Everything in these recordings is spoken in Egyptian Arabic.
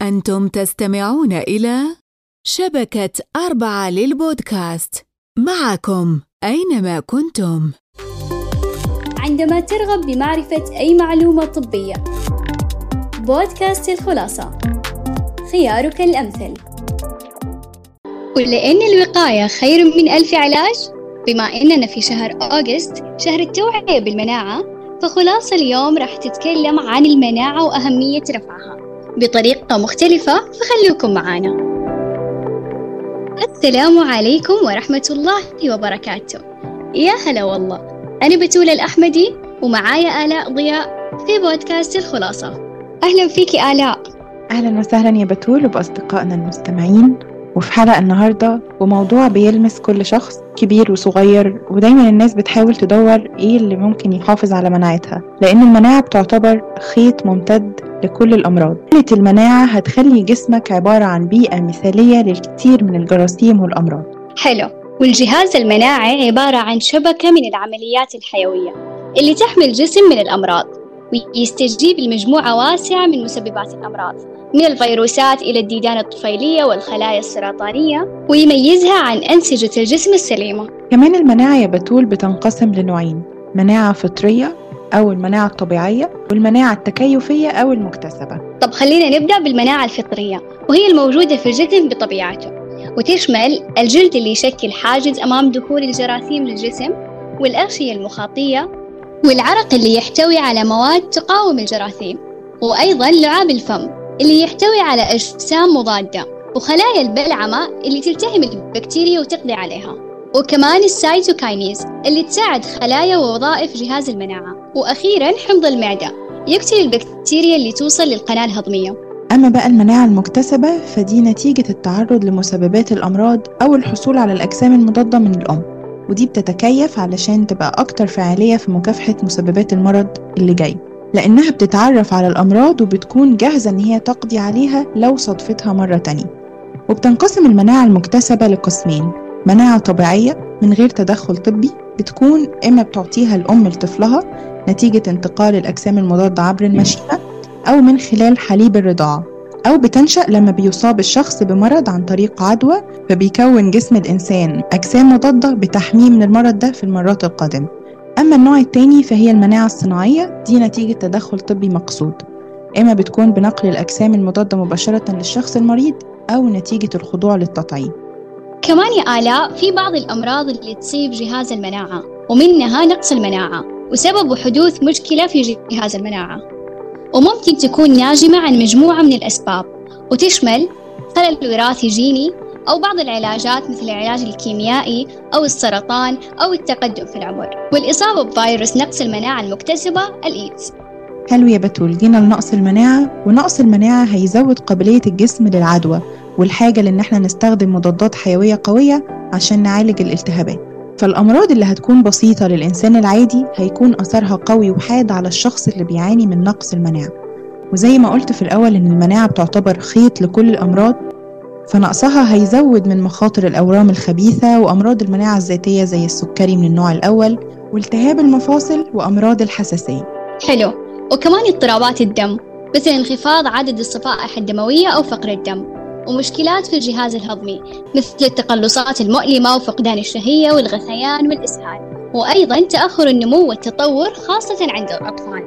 أنتم تستمعون إلى شبكة أربعة للبودكاست معكم أينما كنتم. عندما ترغب بمعرفة أي معلومة طبية بودكاست الخلاصة خيارك الأمثل ولأن الوقاية خير من ألف علاج بما أننا في شهر أغسطس شهر التوعية بالمناعة فخلاصة اليوم راح تتكلم عن المناعة وأهمية رفعها بطريقة مختلفة فخلوكم معانا السلام عليكم ورحمة الله وبركاته يا هلا والله أنا بتولة الأحمدي ومعايا آلاء ضياء في بودكاست الخلاصة أهلا فيكي آلاء أهلا وسهلا يا بتول وبأصدقائنا المستمعين وفي حلقة النهاردة وموضوع بيلمس كل شخص كبير وصغير ودايما الناس بتحاول تدور ايه اللي ممكن يحافظ على مناعتها لأن المناعة بتعتبر خيط ممتد لكل الأمراض قلة المناعة هتخلي جسمك عبارة عن بيئة مثالية للكثير من الجراثيم والأمراض حلو والجهاز المناعي عبارة عن شبكة من العمليات الحيوية اللي تحمي الجسم من الأمراض ويستجيب لمجموعة واسعة من مسببات الأمراض من الفيروسات إلى الديدان الطفيلية والخلايا السرطانية ويميزها عن أنسجة الجسم السليمة كمان المناعة يا بتول بتنقسم لنوعين مناعة فطرية أو المناعة الطبيعية والمناعة التكيفية أو المكتسبة طب خلينا نبدأ بالمناعة الفطرية وهي الموجودة في الجسم بطبيعته وتشمل الجلد اللي يشكل حاجز أمام دخول الجراثيم للجسم والأغشية المخاطية والعرق اللي يحتوي على مواد تقاوم الجراثيم وأيضا لعاب الفم اللي يحتوي على أجسام مضادة وخلايا البلعمة اللي تلتهم البكتيريا وتقضي عليها وكمان السايتوكاينيز اللي تساعد خلايا ووظائف جهاز المناعة وأخيرا حمض المعدة يقتل البكتيريا اللي توصل للقناة الهضمية أما بقى المناعة المكتسبة فدي نتيجة التعرض لمسببات الأمراض أو الحصول على الأجسام المضادة من الأم ودي بتتكيف علشان تبقى أكتر فعالية في مكافحة مسببات المرض اللي جاي لأنها بتتعرف على الأمراض وبتكون جاهزة إن هي تقضي عليها لو صدفتها مرة تانية وبتنقسم المناعة المكتسبة لقسمين مناعة طبيعية من غير تدخل طبي بتكون إما بتعطيها الأم لطفلها نتيجة انتقال الأجسام المضادة عبر المشيمة أو من خلال حليب الرضاعة أو بتنشأ لما بيصاب الشخص بمرض عن طريق عدوى فبيكون جسم الإنسان أجسام مضادة بتحميه من المرض ده في المرات القادمة أما النوع التاني فهي المناعة الصناعية دي نتيجة تدخل طبي مقصود إما بتكون بنقل الأجسام المضادة مباشرة للشخص المريض أو نتيجة الخضوع للتطعيم كمان يا آلاء في بعض الأمراض اللي تصيب جهاز المناعة ومنها نقص المناعة وسبب حدوث مشكلة في جهاز المناعة وممكن تكون ناجمة عن مجموعة من الأسباب وتشمل خلل وراثي جيني أو بعض العلاجات مثل العلاج الكيميائي أو السرطان أو التقدم في العمر والإصابة بفيروس نقص المناعة المكتسبة الإيدز حلو يا بتول جينا لنقص المناعة ونقص المناعة هيزود قابلية الجسم للعدوى والحاجة لأن احنا نستخدم مضادات حيوية قوية عشان نعالج الالتهابات فالأمراض اللي هتكون بسيطة للإنسان العادي هيكون أثرها قوي وحاد على الشخص اللي بيعاني من نقص المناعة وزي ما قلت في الأول إن المناعة بتعتبر خيط لكل الأمراض فنقصها هيزود من مخاطر الأورام الخبيثة وأمراض المناعة الذاتية زي السكري من النوع الأول والتهاب المفاصل وأمراض الحساسية حلو وكمان اضطرابات الدم مثل انخفاض عدد الصفائح الدموية أو فقر الدم ومشكلات في الجهاز الهضمي مثل التقلصات المؤلمة وفقدان الشهية والغثيان والإسهال وأيضا تأخر النمو والتطور خاصة عند الأطفال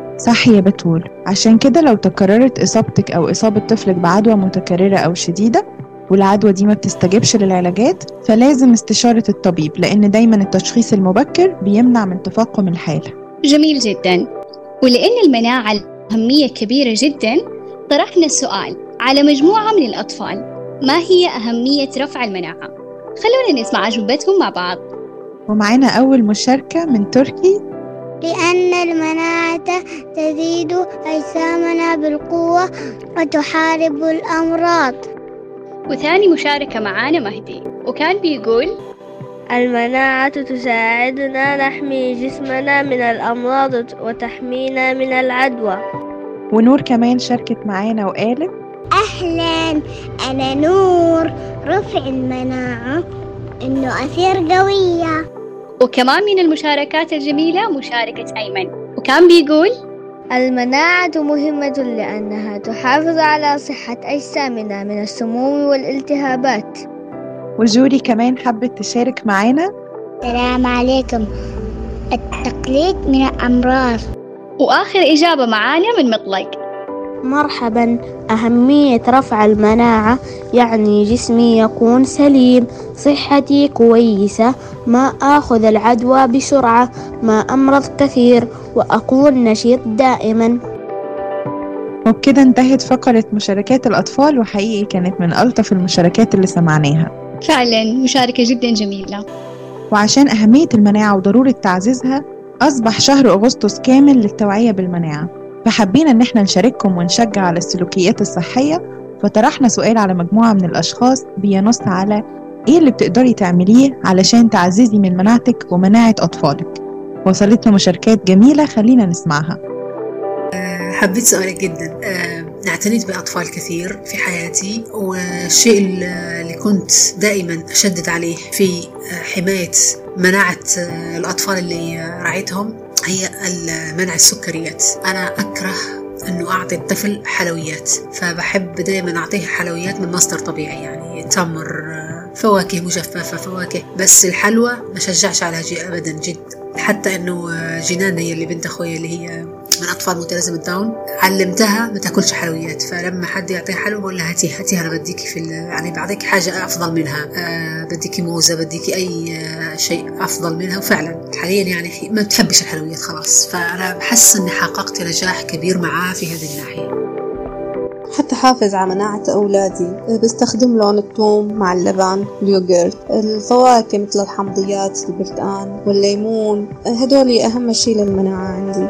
صح يا بتول عشان كده لو تكررت إصابتك أو إصابة طفلك بعدوى متكررة أو شديدة والعدوى دي ما بتستجبش للعلاجات فلازم استشارة الطبيب لأن دايما التشخيص المبكر بيمنع من تفاقم الحالة جميل جدا ولأن المناعة أهمية كبيرة جدا طرحنا السؤال على مجموعة من الأطفال ما هي أهمية رفع المناعة؟ خلونا نسمع أجوبتهم مع بعض ومعانا أول مشاركة من تركي لأن المناعة تزيد أجسامنا بالقوة وتحارب الأمراض وثاني مشاركة معانا مهدي وكان بيقول المناعة تساعدنا نحمي جسمنا من الأمراض وتحمينا من العدوى ونور كمان شاركت معانا وقالت أهلا أنا نور رفع المناعة إنه أصير قوية وكمان من المشاركات الجميلة مشاركة أيمن وكان بيقول المناعة مهمة لأنها تحافظ على صحة أجسامنا من السموم والالتهابات وجوري كمان حبت تشارك معانا السلام عليكم التقليد من الأمراض وآخر إجابة معانا من مطلق مرحبا أهمية رفع المناعة يعني جسمي يكون سليم صحتي كويسة ما آخذ العدوى بسرعة ما أمرض كثير وأكون نشيط دائما وبكده انتهت فقرة مشاركات الأطفال وحقيقي كانت من ألطف المشاركات اللي سمعناها فعلا مشاركة جدا جميلة وعشان أهمية المناعة وضرورة تعزيزها أصبح شهر أغسطس كامل للتوعية بالمناعة فحبينا إن احنا نشارككم ونشجع على السلوكيات الصحية فطرحنا سؤال على مجموعة من الأشخاص بينص على إيه اللي بتقدري تعمليه علشان تعززي من مناعتك ومناعة أطفالك وصلتنا مشاركات جميلة خلينا نسمعها حبيت سؤالك جدا آه، اعتنيت بأطفال كثير في حياتي والشيء اللي كنت دائما أشدد عليه في حماية مناعة آه، الأطفال اللي رعيتهم هي منع السكريات أنا أكره انه اعطي الطفل حلويات فبحب دائما اعطيه حلويات من مصدر طبيعي يعني تمر آه، فواكه مجففه فواكه بس الحلوى ما شجعش على ابدا جد حتى انه جنان هي اللي بنت اخويا اللي هي من اطفال متلازمه داون علمتها ما تاكلش حلويات فلما حد يعطيها حلوى بقول لها هاتي هاتي انا بديكي في يعني بعطيك حاجه افضل منها آه بديكي موزه بديكي اي آه شيء افضل منها وفعلا حاليا يعني ما بتحبش الحلويات خلاص فانا بحس اني حققت نجاح كبير معاه في هذه الناحيه حتى حافظ على مناعة أولادي بستخدم لهم الثوم مع اللبن اليوغرت الفواكه مثل الحمضيات البرتقان والليمون هدول أهم شي للمناعة عندي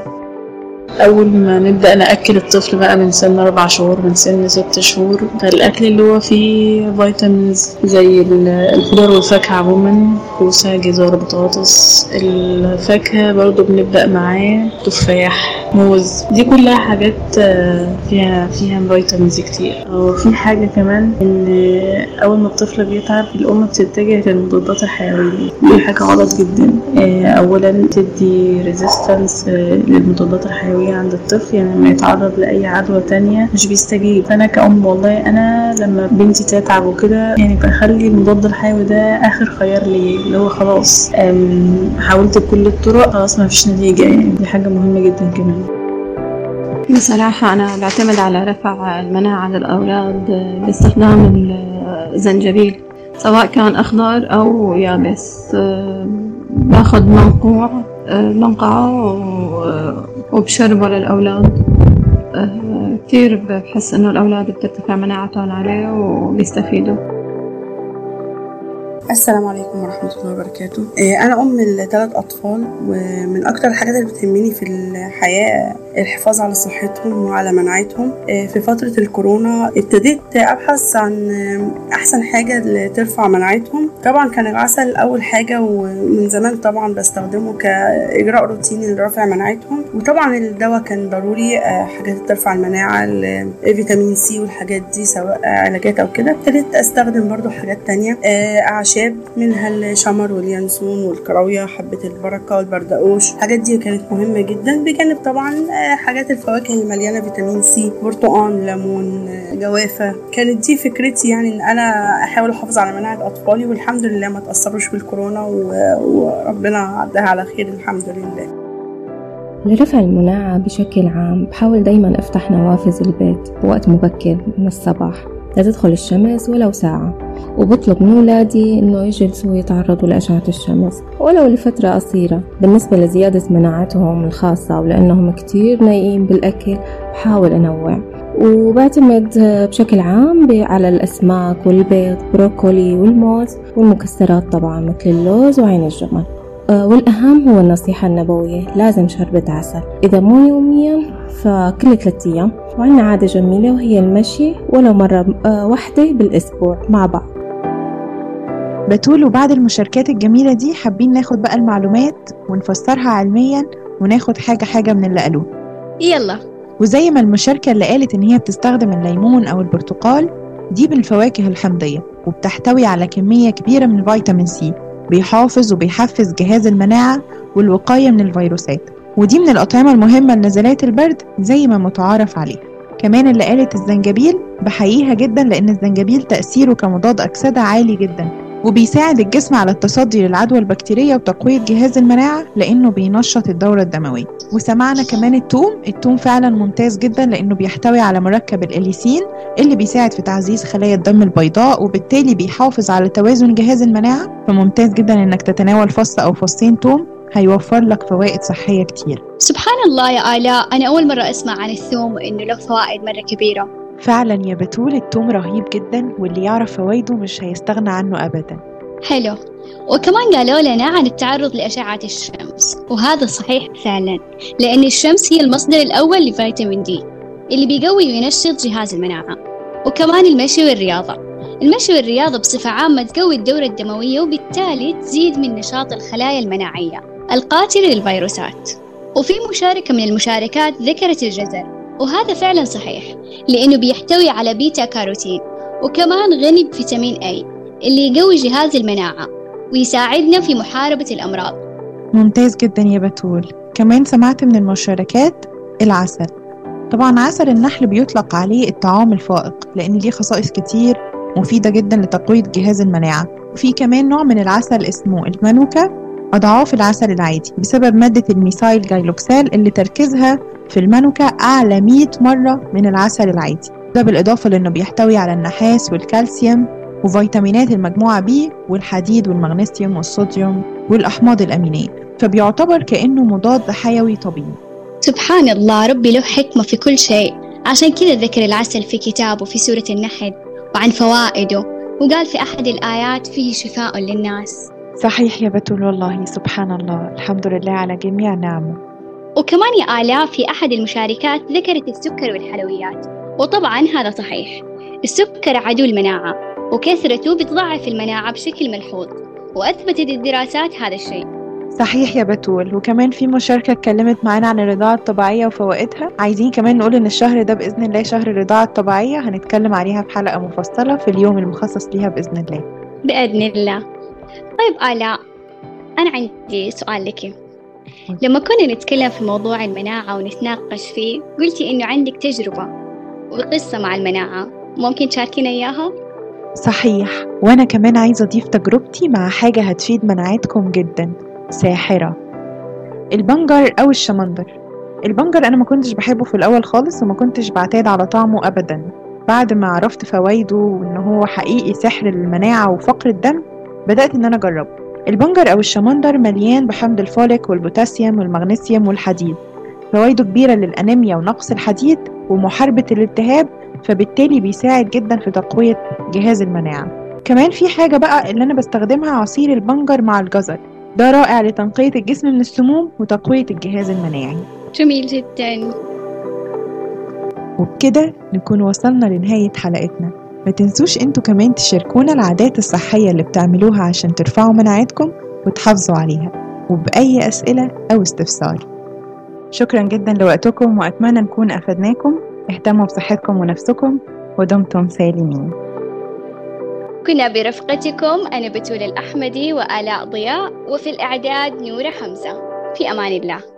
أول ما نبدأ نأكل الطفل بقى من سن أربع شهور من سن ست شهور فالأكل اللي هو فيه فيتامينز زي الخضار والفاكهة عموما كوسة جزر بطاطس الفاكهة برضو بنبدأ معاه تفاح موز دي كلها حاجات فيها فيها فيتامينز كتير وفي حاجة كمان إن أول ما الطفل بيتعب الأم بتتجه للمضادات الحيوية دي حاجة غلط جدا أولا تدي ريزيستنس للمضادات الحيوية عند الطفل يعني لما يتعرض لأي عدوى تانية مش بيستجيب فأنا كأم والله أنا لما بنتي تتعب وكده يعني بخلي المضاد الحيوي ده آخر خيار لي اللي هو خلاص حاولت بكل الطرق خلاص ما فيش نتيجة يعني دي حاجة مهمة جدا كمان بصراحة أنا بعتمد على رفع المناعة للأولاد باستخدام الزنجبيل سواء كان أخضر أو يابس باخد منقوع منقعه وبشربه للأولاد كتير بحس إنه الأولاد بترتفع مناعتهم عليه وبيستفيدوا السلام عليكم ورحمة الله وبركاته أنا أم لثلاث أطفال ومن أكتر الحاجات اللي بتهمني في الحياة الحفاظ على صحتهم وعلى مناعتهم في فترة الكورونا ابتديت أبحث عن أحسن حاجة ترفع مناعتهم طبعا كان العسل أول حاجة ومن زمان طبعا بستخدمه كإجراء روتيني لرفع مناعتهم وطبعا الدواء كان ضروري حاجات ترفع المناعة الفيتامين سي والحاجات دي سواء علاجات أو كده ابتديت أستخدم برضو حاجات تانية أعشاب منها الشمر واليانسون والكراوية حبة البركة والبردقوش الحاجات دي كانت مهمة جدا بجانب طبعا حاجات الفواكه اللي مليانة فيتامين سي برتقان ليمون جوافة كانت دي فكرتي يعني ان انا احاول احافظ على مناعة اطفالي والحمد لله ما تأثروش بالكورونا وربنا عداها على خير الحمد لله لرفع المناعة بشكل عام بحاول دايما افتح نوافذ البيت بوقت مبكر من الصباح لتدخل الشمس ولو ساعة وبطلب من ولادي إنه يجلسوا يتعرضوا لأشعة الشمس ولو لفترة قصيرة بالنسبة لزيادة مناعتهم الخاصة ولأنهم كتير نايقين بالأكل بحاول أنوع وبعتمد بشكل عام على الأسماك والبيض بروكولي والموز والمكسرات طبعا مثل اللوز وعين الجمل والأهم هو النصيحة النبوية لازم شربة عسل إذا مو يوميا فكل ثلاثة أيام وعندنا عادة جميلة وهي المشي ولو مرة واحدة بالأسبوع مع بعض بتول وبعد المشاركات الجميلة دي حابين ناخد بقى المعلومات ونفسرها علميا وناخد حاجة حاجة من اللي قالوه يلا وزي ما المشاركة اللي قالت إن هي بتستخدم الليمون أو البرتقال دي من الفواكه الحمضية وبتحتوي على كمية كبيرة من فيتامين سي بيحافظ وبيحفز جهاز المناعة والوقاية من الفيروسات ودي من الأطعمة المهمة لنزلات البرد زي ما متعارف عليه كمان اللي قالت الزنجبيل بحييها جدا لأن الزنجبيل تأثيره كمضاد أكسدة عالي جدا وبيساعد الجسم على التصدي للعدوى البكتيرية وتقوية جهاز المناعة لأنه بينشط الدورة الدموية وسمعنا كمان التوم التوم فعلا ممتاز جدا لأنه بيحتوي على مركب الإليسين اللي بيساعد في تعزيز خلايا الدم البيضاء وبالتالي بيحافظ على توازن جهاز المناعة فممتاز جدا إنك تتناول فص أو فصين توم هيوفر لك فوائد صحية كتير سبحان الله يا آلاء أنا أول مرة أسمع عن الثوم وإنه له فوائد مرة كبيرة فعلا يا بتول التوم رهيب جدا واللي يعرف فوائده مش هيستغنى عنه أبدا حلو وكمان قالوا لنا عن التعرض لأشعة الشمس وهذا صحيح فعلا لأن الشمس هي المصدر الأول لفيتامين دي اللي بيقوي وينشط جهاز المناعة وكمان المشي والرياضة المشي والرياضة بصفة عامة تقوي الدورة الدموية وبالتالي تزيد من نشاط الخلايا المناعية القاتلة للفيروسات وفي مشاركة من المشاركات ذكرت الجزر وهذا فعلا صحيح لأنه بيحتوي على بيتا كاروتين وكمان غني بفيتامين A اللي يقوي جهاز المناعة ويساعدنا في محاربة الأمراض ممتاز جدا يا بتول كمان سمعت من المشاركات العسل طبعا عسل النحل بيطلق عليه الطعام الفائق لأن ليه خصائص كتير مفيدة جدا لتقوية جهاز المناعة وفي كمان نوع من العسل اسمه المانوكا أضعاف العسل العادي بسبب مادة الميثايل جايلوكسال اللي تركيزها في المانوكا أعلى 100 مرة من العسل العادي ده بالإضافة لأنه بيحتوي على النحاس والكالسيوم وفيتامينات المجموعة B والحديد والمغنيسيوم والصوديوم والأحماض الأمينية فبيعتبر كأنه مضاد حيوي طبيعي سبحان الله ربي له حكمة في كل شيء عشان كذا ذكر العسل في كتابه في سورة النحل وعن فوائده وقال في أحد الآيات فيه شفاء للناس صحيح يا بتول والله سبحان الله الحمد لله على جميع نعمه وكمان يا آلاء في أحد المشاركات ذكرت السكر والحلويات وطبعا هذا صحيح السكر عدو المناعة وكثرته بتضعف المناعة بشكل ملحوظ وأثبتت الدراسات هذا الشيء صحيح يا بتول وكمان في مشاركة اتكلمت معانا عن الرضاعة الطبيعية وفوائدها عايزين كمان نقول ان الشهر ده بإذن الله شهر الرضاعة الطبيعية هنتكلم عليها في حلقة مفصلة في اليوم المخصص ليها بإذن الله بإذن الله طيب آلاء أنا عندي سؤال لك لما كنا نتكلم في موضوع المناعة ونتناقش فيه قلتي إنه عندك تجربة وقصة مع المناعة ممكن تشاركينا إياها؟ صحيح وأنا كمان عايزة أضيف تجربتي مع حاجة هتفيد مناعتكم جدا ساحرة البنجر أو الشمندر البنجر أنا ما كنتش بحبه في الأول خالص وما كنتش بعتاد على طعمه أبدا بعد ما عرفت فوائده وإن هو حقيقي سحر المناعة وفقر الدم بدأت إن أنا أجربه البنجر أو الشمندر مليان بحمض الفوليك والبوتاسيوم والمغنيسيوم والحديد فوائده كبيرة للأنيميا ونقص الحديد ومحاربة الالتهاب فبالتالي بيساعد جدا في تقوية جهاز المناعة كمان في حاجة بقى اللي أنا بستخدمها عصير البنجر مع الجزر ده رائع لتنقية الجسم من السموم وتقوية الجهاز المناعي جميل جدا وبكده نكون وصلنا لنهاية حلقتنا ما تنسوش انتوا كمان تشاركونا العادات الصحية اللي بتعملوها عشان ترفعوا مناعتكم وتحافظوا عليها وبأي أسئلة أو استفسار شكرا جدا لوقتكم وأتمنى نكون أفدناكم اهتموا بصحتكم ونفسكم ودمتم سالمين كنا برفقتكم أنا بتول الأحمدي وآلاء ضياء وفي الإعداد نورة حمزة في أمان الله